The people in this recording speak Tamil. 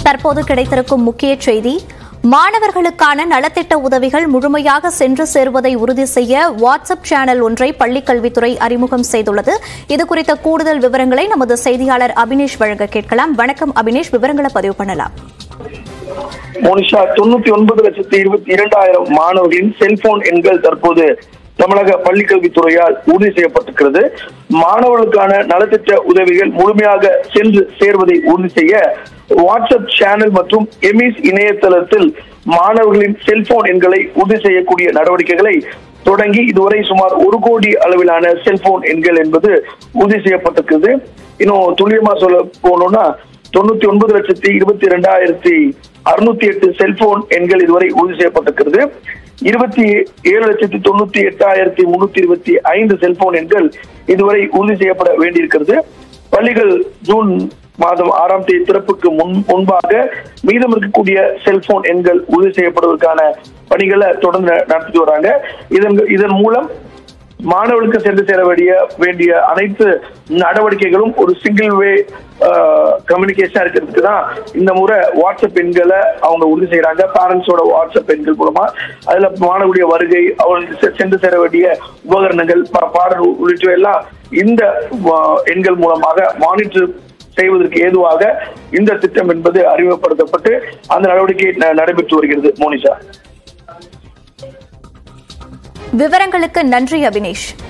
தற்போது கிடைத்திருக்கும் முக்கிய செய்தி மாணவர்களுக்கான நலத்திட்ட உதவிகள் முழுமையாக சென்று சேருவதை உறுதி செய்ய வாட்ஸ்அப் சேனல் ஒன்றை பள்ளிக்கல்வித்துறை அறிமுகம் செய்துள்ளது இது குறித்த கூடுதல் விவரங்களை நமது செய்தியாளர் அபினேஷ் வழங்க கேட்கலாம் வணக்கம் அபினேஷ் விவரங்களை பதிவு பண்ணலாம் மோனிஷா தொண்ணூத்தி ஒன்பது லட்சத்தி இருபத்தி இரண்டாயிரம் மாணவர்களின் செல்போன் எண்கள் தற்போது தமிழக பள்ளிக்கல்வித்துறையால் உறுதி செய்யப்பட்டிருக்கிறது மாணவர்களுக்கான நலத்திட்ட உதவிகள் முழுமையாக சென்று சேர்வதை உறுதி செய்ய வாட்ஸ்அப் சேனல் மற்றும் எமிஸ் இணையதளத்தில் மாணவர்களின் செல்போன் எண்களை உறுதி செய்யக்கூடிய நடவடிக்கைகளை தொடங்கி இதுவரை சுமார் ஒரு கோடி அளவிலான செல்போன் எண்கள் என்பது உறுதி செய்யப்பட்டிருக்கிறது இன்னும் துல்லியமா சொல்ல போனோம்னா தொண்ணூத்தி ஒன்பது லட்சத்தி இருபத்தி இரண்டாயிரத்தி அறுநூத்தி எட்டு செல்போன் எண்கள் இதுவரை உறுதி செய்யப்பட்டிருக்கிறது இருபத்தி ஏழு லட்சத்தி தொண்ணூத்தி எட்டாயிரத்தி முன்னூத்தி இருபத்தி ஐந்து செல்போன் எண்கள் இதுவரை உறுதி செய்யப்பட வேண்டியிருக்கிறது பள்ளிகள் ஜூன் மாதம் ஆறாம் தேதி திறப்புக்கு முன் முன்பாக மீதம் இருக்கக்கூடிய செல்போன் எண்கள் உறுதி செய்யப்படுவதற்கான பணிகளை தொடர்ந்து நடத்திட்டு வராங்க இதன் இதன் மூலம் மாணவர்களுக்கு சென்று சேர வேண்டிய வேண்டிய அனைத்து நடவடிக்கைகளும் ஒரு சிங்கிள் வே கம்யூனிகேஷன் இருக்கிறதுக்கு தான் இந்த முறை வாட்ஸ்அப் எண்களை அவங்க உறுதி செய்யறாங்க பேரண்ட்ஸோட வாட்ஸ்அப் எண்கள் மூலமா அதுல மாணவருடைய வருகை அவர்களுக்கு செ- சென்று சேர வேண்டிய உபகரணங்கள் பா- பாடல் உள்ளிட்டவை எல்லாம் இந்த வ- எண்கள் மூலமாக மானிட்டர் செய்வதற்கு ஏதுவாக இந்த திட்டம் என்பது அறிமுகப்படுத்தப்பட்டு அந்த நடவடிக்கை ந- நடைபெற்று வருகிறது மோனிஷா விவரங்களுக்கு நன்றி அபினேஷ்